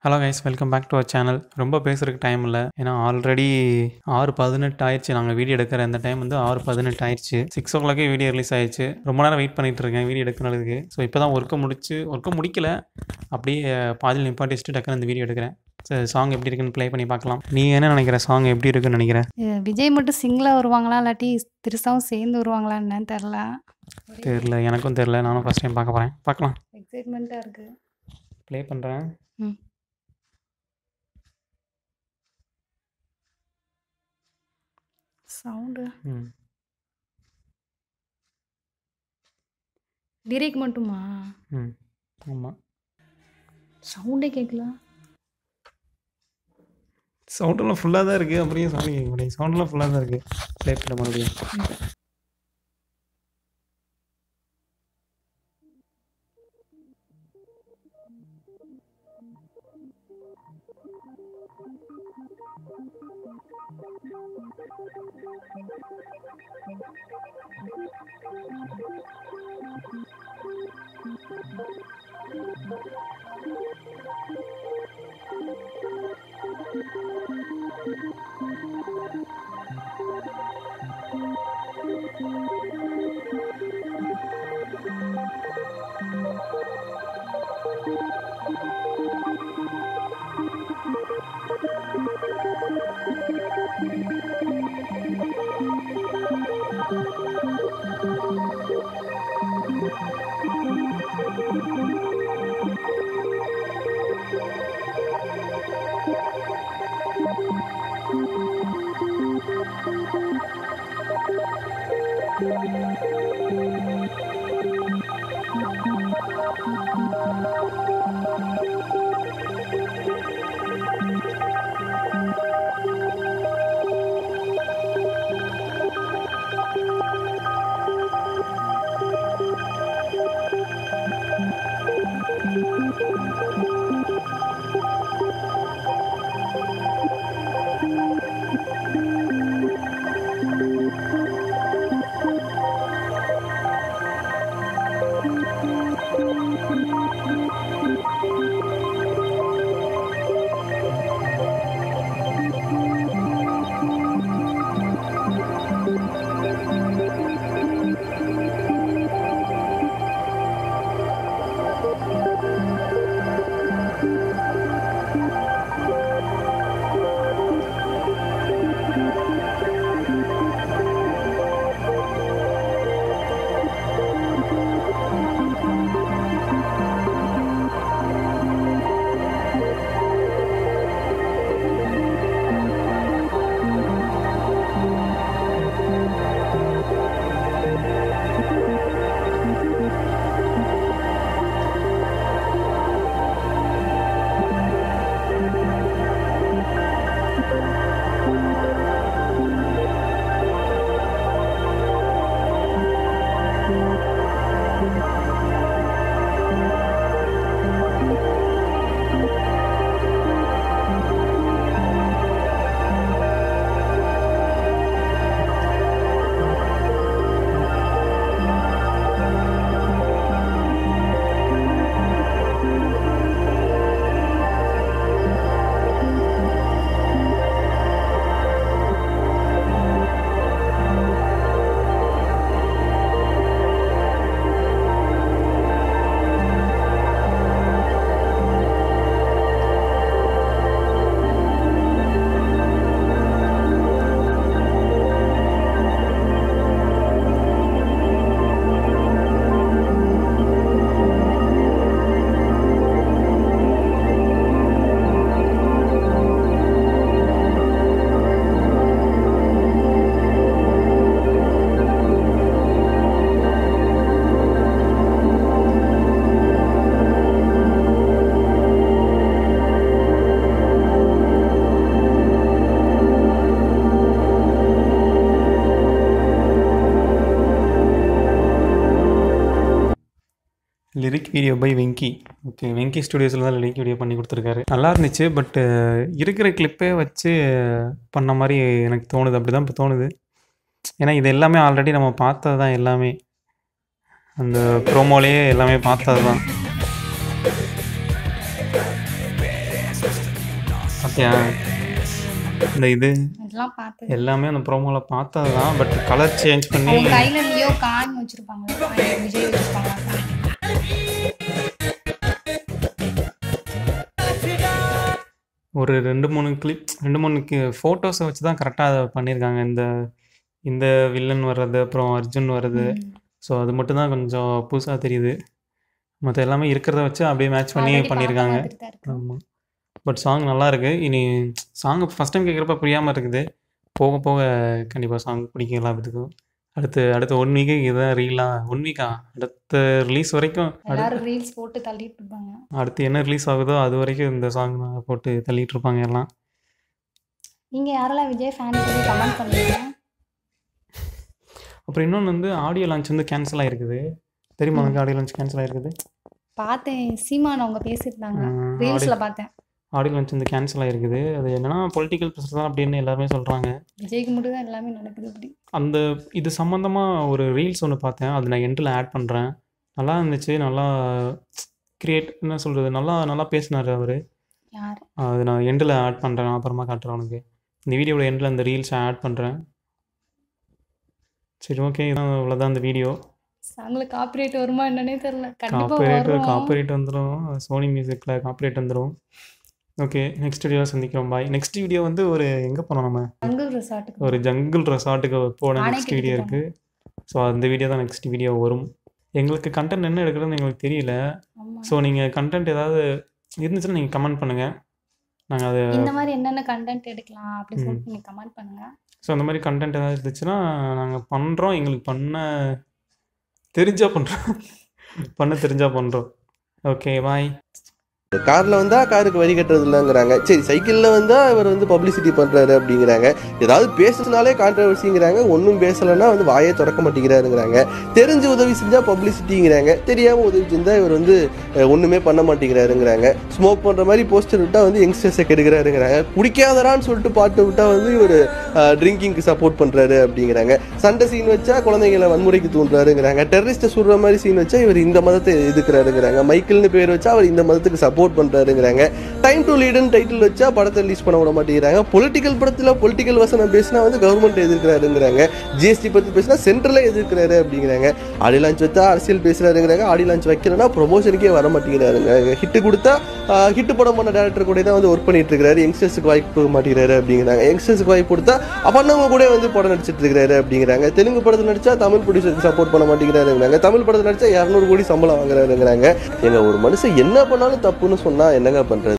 Hello guys welcome back to our channel ரொம்ப பேசுறதுக்கு time இல்லை ஏன்னா ஆல்ரெடி ஆறு பதினெட்டு ஆயிடுச்சு நாங்கள் வீடியோ எடுக்கிற அந்த டைம் வந்து ஆறு பதினெட்டு ஆயிடுச்சு சிக்ஸ் ஓ கிளாக்கே வீடியோ ரிலீஸ் ஆயிடுச்சு ரொம்ப நேரம் வெயிட் பண்ணிட்டு இருக்கேன் வீடியோ எடுக்கிறதுக்கு ஸோ இப்போ தான் ஒர்க்கை முடிச்சு ஒர்க்கை முடிக்கல அப்படியே பாதியில் நிப்பாட்டி வச்சுட்டு டக்குன்னு இந்த வீடியோ எடுக்கிறேன் சரி சாங் எப்படி இருக்குன்னு ப்ளே பண்ணி பார்க்கலாம் நீ என்ன நினைக்கிற சாங் எப்படி இருக்குன்னு நினைக்கிற அஹ் விஜய் மட்டும் சிங்கிளாக வருவாங்களா இல்லாட்டி திருசாவும் சேர்ந்து வருவாங்களா என்னன்னு தெரில தெரில எனக்கும் தெரில நானும் ஃபஸ்ட் டைம் பார்க்க போகிறேன் பார்க்கலாம் எக்ஸைட்மெண்ட்டாக இருக்கு ப்ளே பண்ணுறேன் ம் சவுண்டு ம் லிரிக் மட்டுமா ம் ஆமாம் சவுண்டே கேட்கல சவுண்டெல்லாம் ஃபுல்லாக தான் இருக்குது அப்படியே சவுண்ட் கேட்க முடியும் சவுண்டெல்லாம் ஃபுல்லாக தான் இருக்குது ப்ளே பண்ண மறுபடியும் lyric video by Venky okay Venky ஸ்டுடியோஸில் தான் லிரிக் வீடியோ பண்ணி கொடுத்துருக்காரு நல்லா இருந்துச்சு பட்டு இருக்கிற கிளிப்பே வச்சு பண்ண மாதிரி எனக்கு தோணுது அப்படி தான் இப்போ தோணுது ஏன்னா இது எல்லாமே ஆல்ரெடி நம்ம பார்த்தது தான் எல்லாமே அந்த ப்ரோமோலேயே எல்லாமே பார்த்தது தான் பார்த்தியா இந்த இது இதெல்லாம் பார்த்து எல்லாமே அந்த ப்ரோமோவில் பார்த்தது தான் பட் கலர் சேஞ்ச் பண்ணி அவங்க கையில லியோ கான் வச்சிருப்பாங்க விஜய் வச்சிருப்பாங்க ஒரு ரெண்டு மூணு கிளிப் ரெண்டு மூணு ஃபோட்டோஸை வச்சு தான் கரெக்டாக அதை பண்ணியிருக்காங்க இந்த இந்த வில்லன் வர்றது அப்புறம் அர்ஜுன் வர்றது ம். ஸோ அது மட்டும் தான் கொஞ்சம் புதுசாக தெரியுது மற்ற எல்லாமே இருக்கிறத வச்சு அப்படியே மேட்ச் பண்ணி Already பார்த்த பண்ணியிருக்காங்க மாதிரி தான் இருக்கு. ஆமாம் பட் சாங் நல்லா இருக்கு இனி சாங் ஃபஸ்ட் டைம் கேட்குறப்ப புரியாமல் இருக்குது போக போக கண்டிப்பாக சாங் பிடிக்கும் எல்லாத்துக்கும் அடுத்து அடுத்த ஒன் வீக்கு இதுதான் ரீலாக ஒன் வீக்கா அடுத்த ரிலீஸ் வரைக்கும் அடுத்து எல்லாரும் ரீல்ஸ் போட்டு தள்ளிட்டு இருப்பாங்க அடுத்து என்ன ரிலீஸ் ஆகுதோ அது வரைக்கும் இந்த சாங் போட்டு தள்ளிட்டு இருப்பாங்க எல்லாம் நீங்க யாரெல்லாம் விஜய் ஃபேன் சொல்லி கமெண்ட் பண்ணுவீங்க அப்புறம் இன்னொன்று வந்து ஆடியோ லான்ச் வந்து கேன்சல் ஆகிருக்குது தெரியுமா உனக்கு ஆடியோ லான்ச் கேன்சல் ஆகிருக்குது பார்த்தேன் சீமான் அவங்க பேசியிருந்தாங்க ரீல்ஸ்ல பார்த்தேன் ஆடியோ லான்ச் வந்து கேன்சல் ஆகிருக்குது அது என்னன்னா பொலிட்டிக்கல் ப்ரெஷர் தான் அப்படின்னு எல்லாருமே சொல்கிறாங்க விஜய்க்கு மட்டும் தான் எல்லாமே நடக்குது அப்படி அந்த இது சம்மந்தமாக ஒரு ரீல்ஸ் ஒன்று பார்த்தேன் அது நான் எண்டில் ஆட் பண்ணுறேன் நல்லா இருந்துச்சு நல்லா கிரியேட் என்ன சொல்கிறது நல்லா நல்லா பேசினார் அவர் யார் அது நான் எண்டில் ஆட் பண்ணுறேன் நான் அப்புறமா காட்டுறேன் உனக்கு இந்த வீடியோட எண்டில் அந்த ரீல்ஸை ஆட் பண்ணுறேன் சரி ஓகே இதான் இவ்வளோதான் அந்த வீடியோ சாங்ல காப்பிரைட் வருமா என்னன்னே தெரியல கண்டிப்பா காப்பிரைட் வரும் காப்பிரைட் வந்துடும் சோனி மியூசிக்கில் காப்பிரைட் வந்துடும் ஓகே நெக்ஸ்ட் வீடியோ சந்திக்கிறோம் பாய் நெக்ஸ்ட் வீடியோ வந்து ஒரு எங்கே போனோம் நம்ம ஜங்கிள் ரெசார்ட்டுக்கு ஒரு ஜங்கிள் ரெசார்ட்டுக்கு போன நானே நெக்ஸ்ட் வீடியோ கேட்டுட்டு இருக்குது ஸோ அந்த வீடியோ தான் நெக்ஸ்ட் வீடியோ வரும் எங்களுக்கு கண்டென்ட் என்ன எடுக்கிறதுன்னு எங்களுக்கு தெரியல ஆமா ஸோ நீங்கள் கண்டென்ட் ஏதாவது இருந்துச்சுன்னா நீங்கள் கமெண்ட் பண்ணுங்கள் நாங்கள் அதை இந்த மாதிரி என்னென்ன கண்டென்ட் எடுக்கலாம் அப்படி ம். சொல்லிட்டு நீங்க கமெண்ட் பண்ணுங்க ஸோ அந்த மாதிரி கண்டென்ட் ஏதாவது இருந்துச்சுன்னா நாங்கள் பண்ணுறோம் எங்களுக்கு பண்ண தெரிஞ்சா பண்ணுறோம் பண்ண தெரிஞ்சா பண்ணுறோம் ஓகே பாய் கார்ல வந்தா காருக்கு வரி கட்டுறது இல்லைங்கிறாங்க சரி சைக்கிள்ல வந்தா இவர் வந்து பப்ளிசிட்டி பண்றாரு அப்படிங்கிறாங்க ஏதாவது பேசுனாலே கான்ட்ரவர்சிங்கிறாங்க ஒன்றும் பேசலைன்னா வந்து வாயே திறக்க மாட்டேங்கிறாருங்கிறாங்க தெரிஞ்சு உதவி செஞ்சா பப்ளிசிட்டிங்கிறாங்க தெரியாம உதவி செஞ்சா இவர் வந்து அஹ், ஒண்ணுமே பண்ண மாட்டேங்கிறாருங்கிறாங்க ஸ்மோக் பண்ற மாதிரி போஸ்டர் விட்டா வந்து யங்ஸ்டர்ஸை கெடுக்கிறாருங்கிறாங்க குடிக்காதரான்னு சொல்லிட்டு பாட்டு விட்டா வந்து இவர் ட்ரிங்கிங்க்கு சப்போர்ட் பண்றாரு அப்படிங்கிறாங்க சண்டை சீன் வச்சா குழந்தைங்களை வன்முறைக்கு தூண்டுறாருங்கிறாங்க டெரரிஸ்ட்டை சுடுற மாதிரி சீன் வச்சா இவர் இந்த மதத்தை எதுக்குறாருங்கிறாங்க மைக்கிள்னு பேர் வச்சா அவர் இந்த மதத்துக்கு சப்போர்ட் பண்றாருங்கிறாங்க டைம் டு லீடுன்னு டைட்டில் வச்சா படத்தை ரிலீஸ் பண்ண விட மாட்டேங்கிறாங்க பொலிட்டிக்கல் படத்தில் பொலிட்டிக்கல் வசனம் பேசினா வந்து கவர்மெண்ட் எதிர்க்கிறாருங்கிறாங்க ஜிஎஸ்டி பற்றி பேசினா சென்ட்ரலே எதிர்க்கிறாரு அப்படிங்கிறாங்க ஆடி லான்ச் வச்சா அரசியல் பேசுறாருங்கிறாங்க ஆடி லான்ச் வைக்கலன்னா ப்ரொமோஷனுக்கே வர மாட்டேங்கிறாருங்க ஹிட் கொடுத்தா ஹிட் படம் பண்ண டேரக்டர் கூட தான் வந்து ஒர்க் பண்ணிட்டு இருக்காரு யங்ஸ்டர்ஸுக்கு வாய்ப்பு கொடுக்க மாட்டேங்கிறாரு அப்படிங்கிறாங்க யங்ஸ்டர்ஸுக்கு வாய்ப்பு கொடுத்தா பண்ணவங்க கூட வந்து படம் நடிச்சிட்டு இருக்காரு அப்படிங்கிறாங்க தெலுங்கு படத்தில் நடிச்சா தமிழ் ப்ரொடியூசருக்கு சப்போர்ட் பண்ண மாட்டேங்கிறாருங்கிறாங்க தமிழ் படத்தில் நடிச்சா இரநூறு கோடி சம்பளம் வாங்குறாருங்கிறாங்க எங்க ஒரு மனுஷன் என்ன பண்ணாலும் தப்புன்னு சொன்னா என்னங்க பண்றது